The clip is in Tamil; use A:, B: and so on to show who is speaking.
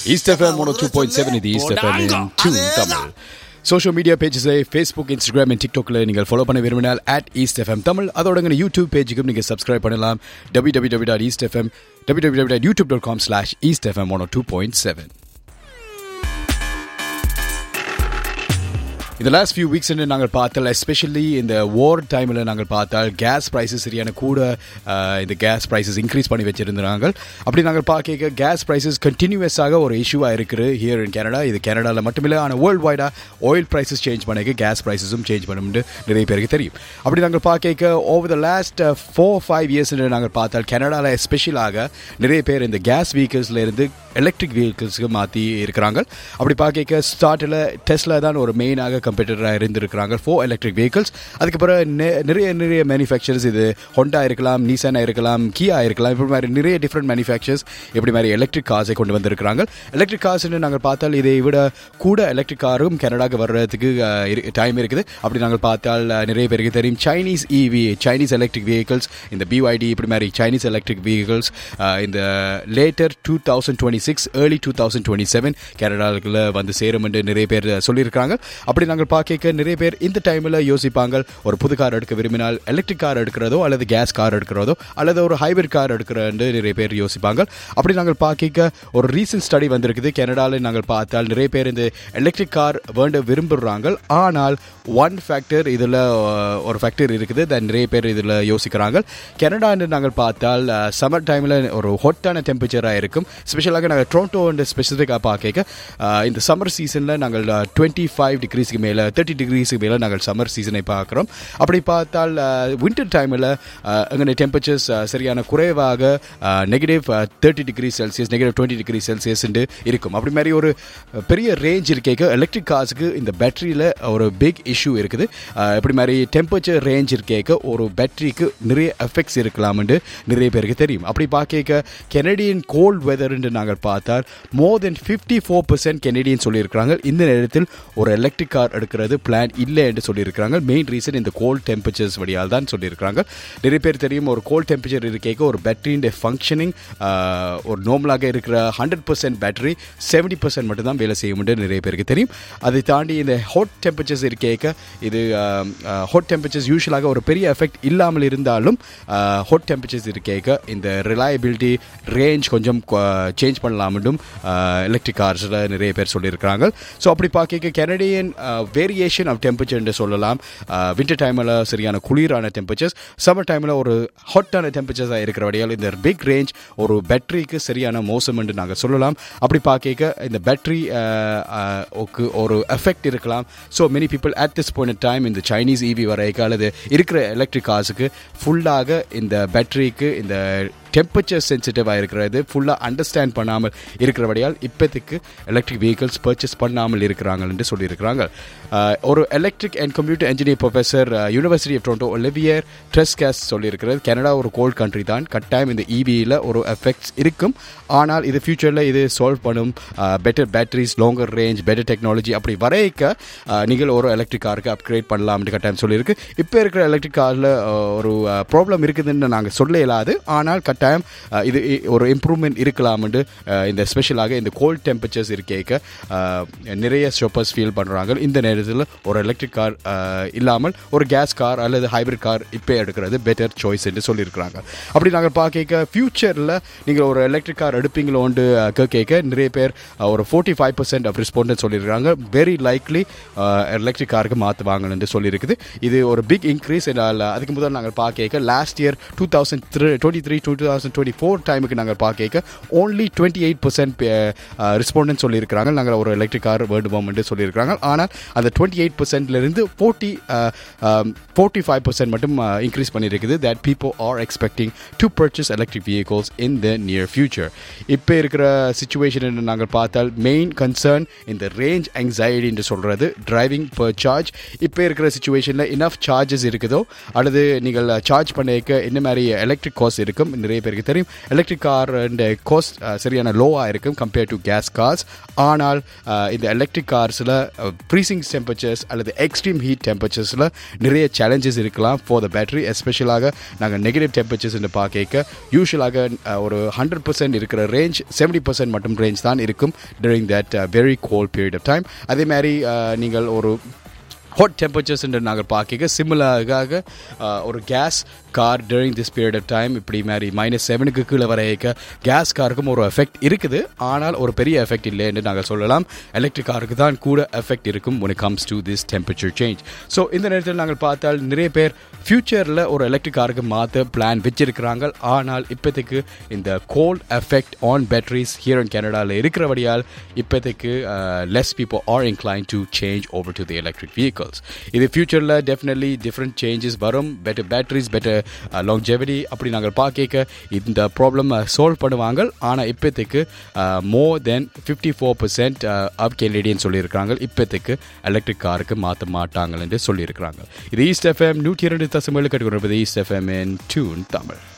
A: east FM one two point seven இது East FM two Tamil social media பேஜஸை ஃபேஸ்புக் இன்ஸ்டாகிராம் அண்ட் டிக்டாக்ல நீங்கள் ஃபாலோ பண்ண விரும்பினால் அட் ஈஸ்ட் எஃப்எம் தமிழ் அதோட எங்கள் யூடியூப் பேஜுக்கும் நீங்கள் சப்ஸ்கிரைப் பண்ணலாம் W W W dot East FM W W dot YouTube dot com slash East FM one two point seven இந்த லாஸ்ட் ஃபியூ வீக்ஸ் நாங்கள் பார்த்தால் எஸ்பெஷலி இந்த வார் டைமில் நாங்கள் பார்த்தால் கேஸ் ப்ரைஸஸ் சரியான கூட அஹ், இந்த கேஸ் ப்ரைஸஸ் இன்க்ரீஸ் பண்ணி வச்சிருந்தாங்க அப்படி நாங்கள் பார்க்க கேஸ் ப்ரைஸஸ் கண்டினியூஸாக ஒரு இஷ்யூவாக இருக்குது ஹியர் இன் கனடா இது கனடாவில் மட்டுமில்லை ஆனால் வேர்ல்டு வைடாக ஆயில் ப்ரைஸஸ் சேஞ்ச் பண்ணிக்க கேஸ் ப்ரைஸஸும் சேஞ்ச் பண்ணும்னு நிறைய பேருக்கு தெரியும் அப்படி நாங்கள் பார்க்க over the last four five years நாங்கள் பார்த்தால் கனடாவில் எஸ்பெஷலாக நிறைய பேர் இந்த கேஸ் வெஹிக்கிள்ஸ்ல இருந்து எலக்ட்ரிக் வெஹிக்கிள்ஸ்க்கு மாற்றி இருக்கிறாங்க அப்படி பார்க்க ஸ்டார்ட்டில் டெஸ்லா தான் ஒரு மெயினாக கம்பெட்டராக இருந்திருக்கிறாங்க ஃபோர் எலக்ட்ரிக் வெஹிக்கிள்ஸ் அதுக்கப்புறம் நெ- நிறைய நிறைய மேனுஃபேக்சர்ஸ் இது ஹொண்டா இருக்கலாம் நீசானா இருக்கலாம் கியா இருக்கலாம் இப்படி மாதிரி நிறைய டிஃப்ரெண்ட் மேனுஃபேக்சர்ஸ் இப்படி மாதிரி எலக்ட்ரிக் கார்ஸை கொண்டு வந்திருக்கிறாங்க எலக்ட்ரிக் கார்ஸ்னு நாங்கள் பார்த்தால் இதை விட கூட எலக்ட்ரிக் காரும் கனடாக்கு வர்றதுக்கு டைம் இருக்குது அப்படி நாங்கள் பார்த்தால் அஹ், நிறைய பேருக்கு தெரியும் Chinese EV Chinese electric vehicles இந்த பிஒய்டி இப்படி மாதிரி சைனீஸ் எலக்ட்ரிக் வெஹிக்கிள்ஸ் இந்த later two thousand twenty six early two thousand twenty seven கனடாவுக்குள்ள வந்து சேரும் என்று நிறைய பேர் சொல்லியிருக்காங்க அப்படி நாங்கள் பார்க்க நிறைய பேர் இந்த டைமில் யோசிப்பாங்க ஒரு புது கார் எடுக்க விரும்பினால் எலக்ட்ரிக் கார் எடுக்கிறதோ அல்லது கேஸ் கார் எடுக்கிறதோ அல்லது ஒரு ஹைபிரிட் கார் எடுக்கிறன்னு நிறைய பேர் யோசிப்பாங்க அப்படி நாங்கள் பார்க்க ஒரு ரீசன்ட் ஸ்டடி வந்திருக்குது கனடாவில் நாங்கள் பார்த்தால் நிறைய பேர் இந்த எலக்ட்ரிக் கார் வேண்ட விரும்புகிறாங்க ஆனால் ஒன் ஃபேக்டர் இதில் ஒரு ஃபேக்டர் இருக்குது தென் நிறைய பேர் இதில் யோசிக்கிறாங்க கனடான்னு நாங்கள் பார்த்தால் சம்மர் டைமில் ஒரு ஹொட்டான டெம்பரேச்சராக இருக்கும் ஸ்பெஷலாக நாங்கள் டொரண்டோ அண்ட் ஸ்பெசிஃபிக்காக பார்க்க அஹ், இந்த சம்மர் சீசனில் நாங்கள் டுவெண்ட்டி ஃபைவ் டிகிரிஸ்க்கு மேலே தேர்ட்டி டிகிரிஸ்க்கு மேலே நாங்கள் சம்மர் சீசனை பார்க்குறோம் அப்படி பார்த்தால் வின்டர் டைமில் எங்களுடைய டெம்பரேச்சர்ஸ் சரியான குறைவாக negative thirty degree Celsius negative twenty degree Celsius இருக்கும் அப்படி மாதிரி ஒரு அஹ், பெரிய ரேஞ்ச் இருக்கேக்க எலக்ட்ரிக் கார்ஸுக்கு இந்த பேட்டரியில் ஒரு பிக் இஷ்யூ இருக்குது அஹ், இப்படி மாதிரி டெம்பரேச்சர் ரேஞ்ச் இருக்கேக்க ஒரு பேட்டரிக்கு நிறைய எஃபெக்ட்ஸ் இருக்கலாம்னு நிறைய பேருக்கு தெரியும் அப்படி பார்க்க கெனடியன் கோல்ட் வெதர்ன்னு நாங்கள் பார்த்தால் more than fifty four percent Canadian சொல்லியிருக்கிறாங்க இந்த நேரத்தில் ஒரு எலக்ட்ரிக் கார் எடுக்கிறது பிளான் இல்லை என்று சொல்லியிருக்கிறாங்க மெயின் ரீசன் இந்த கோல்ட் டெம்பரேச்சர்ஸ் வழியால் தான் சொல்லியிருக்கிறாங்க நிறைய பேர் தெரியும் ஒரு கோல்ட் டெம்பரேச்சர் இருக்கேக்க ஒரு பேட்டரியின் ஃபங்க்ஷனிங் ஒரு நார்மலாக இருக்கிற hundred percent battery seventy percent மட்டும்தான் வேலை செய்யும் என்று நிறைய பேருக்கு தெரியும் அதை தாண்டி இந்த ஹாட் டெம்பரேச்சர்ஸ் இருக்கேக்க இது ஹாட் டெம்பரேச்சர்ஸ் யூஸ்வலாக ஒரு பெரிய எஃபெக்ட் இல்லாமல் இருந்தாலும் ஹாட் டெம்பரேச்சர்ஸ் இருக்கேக்க இந்த ரிலையபிலிட்டி ரேஞ்ச் கொஞ்சம் சேஞ்ச் பண்ணலாம்னும் எலக்ட்ரிக் கார்ஸில் நிறைய பேர் சொல்லியிருக்கிறாங்க ஸோ அப்படி பார்க்க கெனடியன் வேரியேஷன் ஆஃப் டெம்பரேச்சர்னு சொல்லலாம் வின்டர் டைமில் சரியான குளிரான டெம்பரேச்சர்ஸ் சம்மர் டைமில் ஒரு ஹாட்டான டெம்பரேச்சர்ஸாக இருக்கிற வழியால் இந்த பிக் ரேஞ்ச் ஒரு பேட்டரிக்கு சரியான மோசம் என்று நாங்கள் சொல்லலாம் அப்படி பார்க்க இந்த பேட்டரி ஒரு எஃபெக்ட் இருக்கலாம் so many people at this point time இந்த சைனீஸ் இவி வரைக்கும் அல்லது இருக்கிற எலக்ட்ரிக் கார்ஸுக்கு ஃபுல்லாக இந்த பேட்டரிக்கு இந்த டெம்பரேச்சர் சென்சிட்டிவாக இருக்கிறது ஃபுல்லாக அண்டர்ஸ்டாண்ட் பண்ணாமல் இருக்கிறபடியால் இப்போதைக்கு எலக்ட்ரிக் வெஹிக்கிள்ஸ் பர்ச்சேஸ் பண்ணாமல் இருக்கிறாங்க என்று சொல்லியிருக்கிறாங்க அஹ், ஒரு electric and computer engineer professor university of Toronto Olivier Trescases சொல்லியிருக்கிறது கனடா ஒரு கோல்ட் கண்ட்ரி தான் கட்டாயம் இந்த இவியில் ஒரு எஃபெக்ட்ஸ் இருக்கும் ஆனால் இது ஃபியூச்சரில் இது சால்வ் பண்ணும் better batteries longer range better technology அப்படி வரைக்க அஹ், நீங்கள் ஒரு எலக்ட்ரிக் காருக்கு அப்கிரேட் பண்ணலாம்னு கட்டாயம் சொல்லியிருக்கு இப்போ இருக்கிற எலக்ட்ரிக் காரில் ஒரு ப்ராப்ளம் இருக்குதுன்னு நாங்கள் சொல்ல இயலாது ஆனால் கட்டாயம் அஹ், இது இ- ஒரு இம்ப்ரூவ்மெண்ட் இருக்கலாம்னு அஹ், இந்த ஸ்பெஷலாக இந்த கோல்ட் டெம்பரேச்சர்ஸ் இருக்கேக்க அஹ், நிறைய ஷாப்பர்ஸ் ஃபீல் பண்ணுறாங்க இந்த நேரத்தில் ஒரு எலக்ட்ரிக் கார் இல்லாமல் ஒரு கேஸ் கார் அல்லது ஹைபிரிட் கார் இப்போ எடுக்கிறது பெட்டர் சாய்ஸ் என்று சொல்லியிருக்கிறாங்க அப்படி நாங்கள் பார்க்க ஃபியூச்சரில் நீங்கள் ஒரு எலக்ட்ரிக் கார் எடுப்பீங்களோண்டு கேட்க நிறைய பேர் அஹ், ஒரு forty five percent of respondent சொல்லியிருக்காங்க வெரி லைக்லி எலக்ட்ரிக் காருக்கு மாற்றுவாங்கன்னு சொல்லியிருக்குது இது ஒரு பிக் இன்க்ரீஸ் அதுக்கு முதல் நாங்கள் பார்க்க last year two thousand three twenty three two thousand twenty four டைமுக்கு நாங்கள் பார்க்க only twenty eight percent respondent சொல்லியிருக்கிறாங்க நாங்கள் ஒரு எலக்ட்ரிக் கார் வேண்டுவோம் என்று சொல்லியிருக்கிறாங்க ஆனால் அந்த டுவெண்ட்டி எயிட் பர்சன்ட்லேருந்து ஃபோர்ட்டி ஃபோர்ட்டி ஃபைவ் பர்சன்ட் மட்டும் இன்க்ரீஸ் பண்ணியிருக்குது that people are expecting to purchase electric vehicles in the near future இப்போ இருக்கிற சுச்சுவேஷன் நாங்கள் பார்த்தால் மெயின் கன்சர்ன் இந்த ரேஞ்ச் anxiety என்று சொல்கிறது டிரைவிங் per சார்ஜ் இப்போ இருக்கிற சுச்சுவேஷனில் இனஃப் சார்ஜஸ் இருக்குதோ அல்லது நீங்கள் சார்ஜ் பண்ணிக்க என்ன மாதிரி எலக்ட்ரிக் காஸ்ட் இருக்கும் நிறைய நிறைய பேருக்கு தெரியும் எலக்ட்ரிக் கார் காஸ்ட் சரியான லோவாக இருக்கும் கம்பேர்ட் டு கேஸ் கார்ஸ் ஆனால் uh, இந்த எலக்ட்ரிக் கார்ஸில் ப்ரீசிங் டெம்பரேச்சர்ஸ் அல்லது எக்ஸ்ட்ரீம் ஹீட் டெம்பரேச்சர்ஸில் நிறைய சேலஞ்சஸ் இருக்கலாம் ஃபார் த பேட்டரி எஸ்பெஷலாக நாங்கள் நெகட்டிவ் டெம்பரேச்சர்ஸ் பார்க்க யூஸ்வலாக ஒரு ஹண்ட்ரட் பர்சன்ட் இருக்கிற ரேஞ்ச் செவன்டி பர்சன்ட் மட்டும் ரேஞ்ச் தான் இருக்கும் during that uh, very cold period of time அதே மாதிரி uh, நீங்கள் ஒரு ஹாட் டெம்பரேச்சர்ஸ் என்று நாங்கள் பார்க்க சிமிலராக ஒரு gas car during this period of time இப்படி மாதிரி மைனஸ் செவனுக்கு கீழே வரைக்க கேஸ் காருக்கும் ஒரு எஃபெக்ட் இருக்குது ஆனால் ஒரு பெரிய எஃபெக்ட் இல்லை என்று நாங்கள் சொல்லலாம் எலக்ட்ரிக் காருக்கு தான் கூட எஃபெக்ட் இருக்கும் when it comes to this temperature change so இந்த நேரத்தில் நாங்கள் பார்த்தால் நிறைய பேர் ஃப்யூச்சரில் ஒரு எலக்ட்ரிக் காருக்கு மாற்ற பிளான் வச்சிருக்கிறாங்க ஆனால் இப்போதைக்கு இந்த cold effect on batteries here in கனடாவில் இருக்கிறபடியால் இப்போதைக்கு less people are incline to change over to the electric vehicles இது ஃபியூச்சரில் டெஃபினெட்லி டிஃப்ரெண்ட் சேஞ்சஸ் வரும் பெட்டர் பேட்டரிஸ் பெட்டர் லாங்ஜெவிட்டி அப்படி நாங்கள் பார்க்க இந்த ப்ராப்ளம் சால்வ் பண்ணுவாங்க ஆனால் இப்போதைக்கு more than fifty four percent of Canadian சொல்லியிருக்கிறாங்க இப்போதைக்கு எலக்ட்ரிக் காருக்கு மாற்ற மாட்டாங்க என்று சொல்லியிருக்கிறாங்க இது ஈஸ்ட் எஃப்எம் நூற்றி இரண்டு தசமேழு கட்டுக்கொண்டிருப்பது East FM in tune Tamil